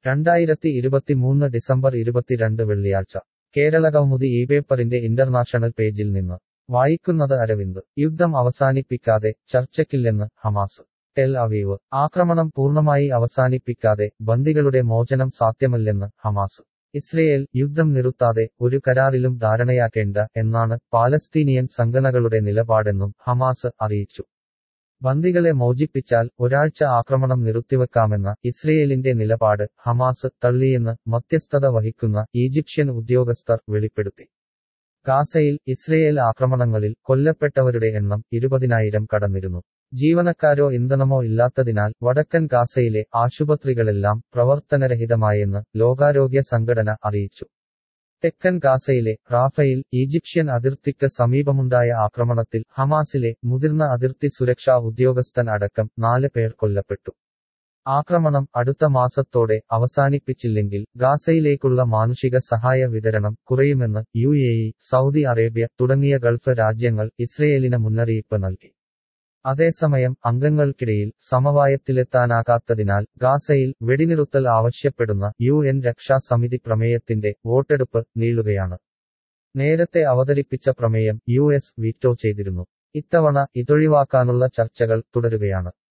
രണ്ടായിരത്തി ഇരുപത്തിമൂന്ന് ഡിസംബർ ഇരുപത്തിരണ്ട് വെള്ളിയാഴ്ച കേരളകൗമുദി ഈ പേപ്പറിന്റെ ഇന്റർനാഷണൽ പേജിൽ നിന്ന് വായിക്കുന്നത് അരവിന്ദ് യുദ്ധം അവസാനിപ്പിക്കാതെ ചർച്ചയ്ക്കില്ലെന്ന് ഹമാസ് ടെൽ അവീവ് ആക്രമണം പൂർണ്ണമായി അവസാനിപ്പിക്കാതെ ബന്ദികളുടെ മോചനം സാധ്യമല്ലെന്ന് ഹമാസ് ഇസ്രയേൽ യുദ്ധം നിർത്താതെ ഒരു കരാറിലും ധാരണയാക്കേണ്ട എന്നാണ് പാലസ്തീനിയൻ സംഘടനകളുടെ നിലപാടെന്നും ഹമാസ് അറിയിച്ചു ബന്ദികളെ മോചിപ്പിച്ചാൽ ഒരാഴ്ച ആക്രമണം നിർത്തിവെക്കാമെന്ന ഇസ്രയേലിന്റെ നിലപാട് ഹമാസ് തള്ളിയെന്ന് മധ്യസ്ഥത വഹിക്കുന്ന ഈജിപ്ഷ്യൻ ഉദ്യോഗസ്ഥർ വെളിപ്പെടുത്തി ഗാസയിൽ ഇസ്രയേൽ ആക്രമണങ്ങളിൽ കൊല്ലപ്പെട്ടവരുടെ എണ്ണം ഇരുപതിനായിരം കടന്നിരുന്നു ജീവനക്കാരോ ഇന്ധനമോ ഇല്ലാത്തതിനാൽ വടക്കൻ ഗാസയിലെ ആശുപത്രികളെല്ലാം പ്രവർത്തനരഹിതമായെന്ന് ലോകാരോഗ്യ സംഘടന അറിയിച്ചു തെക്കൻ ഗാസയിലെ റാഫയിൽ ഈജിപ്ഷ്യൻ അതിർത്തിക്ക് സമീപമുണ്ടായ ആക്രമണത്തിൽ ഹമാസിലെ മുതിർന്ന അതിർത്തി സുരക്ഷാ ഉദ്യോഗസ്ഥൻ അടക്കം നാല് പേർ കൊല്ലപ്പെട്ടു ആക്രമണം അടുത്ത മാസത്തോടെ അവസാനിപ്പിച്ചില്ലെങ്കിൽ ഗാസയിലേക്കുള്ള മാനുഷിക സഹായ വിതരണം കുറയുമെന്ന് യു സൗദി അറേബ്യ തുടങ്ങിയ ഗൾഫ് രാജ്യങ്ങൾ ഇസ്രയേലിന് മുന്നറിയിപ്പ് നൽകി അതേസമയം അംഗങ്ങൾക്കിടയിൽ സമവായത്തിലെത്താനാകാത്തതിനാൽ ഗാസയിൽ വെടിനിറുത്തൽ ആവശ്യപ്പെടുന്ന യു എൻ രക്ഷാസമിതി പ്രമേയത്തിന്റെ വോട്ടെടുപ്പ് നീളുകയാണ് നേരത്തെ അവതരിപ്പിച്ച പ്രമേയം യു എസ് വീറ്റോ ചെയ്തിരുന്നു ഇത്തവണ ഇതൊഴിവാക്കാനുള്ള ചർച്ചകൾ തുടരുകയാണ്